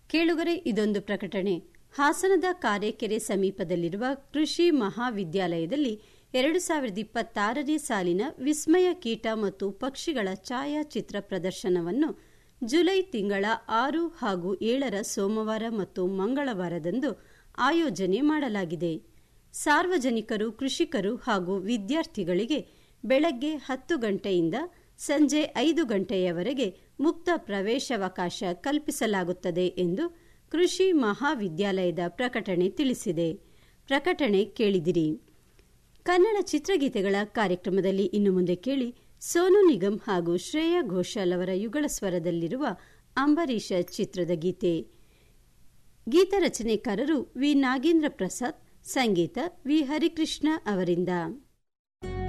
ಕೇಳುಗರೆ ಇದೊಂದು ಪ್ರಕಟಣೆ ಹಾಸನದ ಕಾರೆಕೆರೆ ಸಮೀಪದಲ್ಲಿರುವ ಕೃಷಿ ಮಹಾವಿದ್ಯಾಲಯದಲ್ಲಿ ಎರಡು ಸಾವಿರದ ಇಪ್ಪತ್ತಾರನೇ ಸಾಲಿನ ವಿಸ್ಮಯ ಕೀಟ ಮತ್ತು ಪಕ್ಷಿಗಳ ಛಾಯಾಚಿತ್ರ ಪ್ರದರ್ಶನವನ್ನು ಜುಲೈ ತಿಂಗಳ ಆರು ಹಾಗೂ ಏಳರ ಸೋಮವಾರ ಮತ್ತು ಮಂಗಳವಾರದಂದು ಆಯೋಜನೆ ಮಾಡಲಾಗಿದೆ ಸಾರ್ವಜನಿಕರು ಕೃಷಿಕರು ಹಾಗೂ ವಿದ್ಯಾರ್ಥಿಗಳಿಗೆ ಬೆಳಗ್ಗೆ ಹತ್ತು ಗಂಟೆಯಿಂದ ಸಂಜೆ ಐದು ಗಂಟೆಯವರೆಗೆ ಮುಕ್ತ ಪ್ರವೇಶಾವಕಾಶ ಕಲ್ಪಿಸಲಾಗುತ್ತದೆ ಎಂದು ಕೃಷಿ ಮಹಾವಿದ್ಯಾಲಯದ ಪ್ರಕಟಣೆ ತಿಳಿಸಿದೆ ಪ್ರಕಟಣೆ ಕೇಳಿದಿರಿ ಕನ್ನಡ ಚಿತ್ರಗೀತೆಗಳ ಕಾರ್ಯಕ್ರಮದಲ್ಲಿ ಇನ್ನು ಮುಂದೆ ಕೇಳಿ ಸೋನು ನಿಗಮ್ ಹಾಗೂ ಶ್ರೇಯಾ ಘೋಷಾಲ್ ಅವರ ಯುಗಳ ಸ್ವರದಲ್ಲಿರುವ ಅಂಬರೀಷ ಚಿತ್ರದ ಗೀತೆ ಗೀತರಚನೆಕಾರರು ವಿ ನಾಗೇಂದ್ರ ಪ್ರಸಾದ್ ಸಂಗೀತ ವಿ ಹರಿಕೃಷ್ಣ ಅವರಿಂದ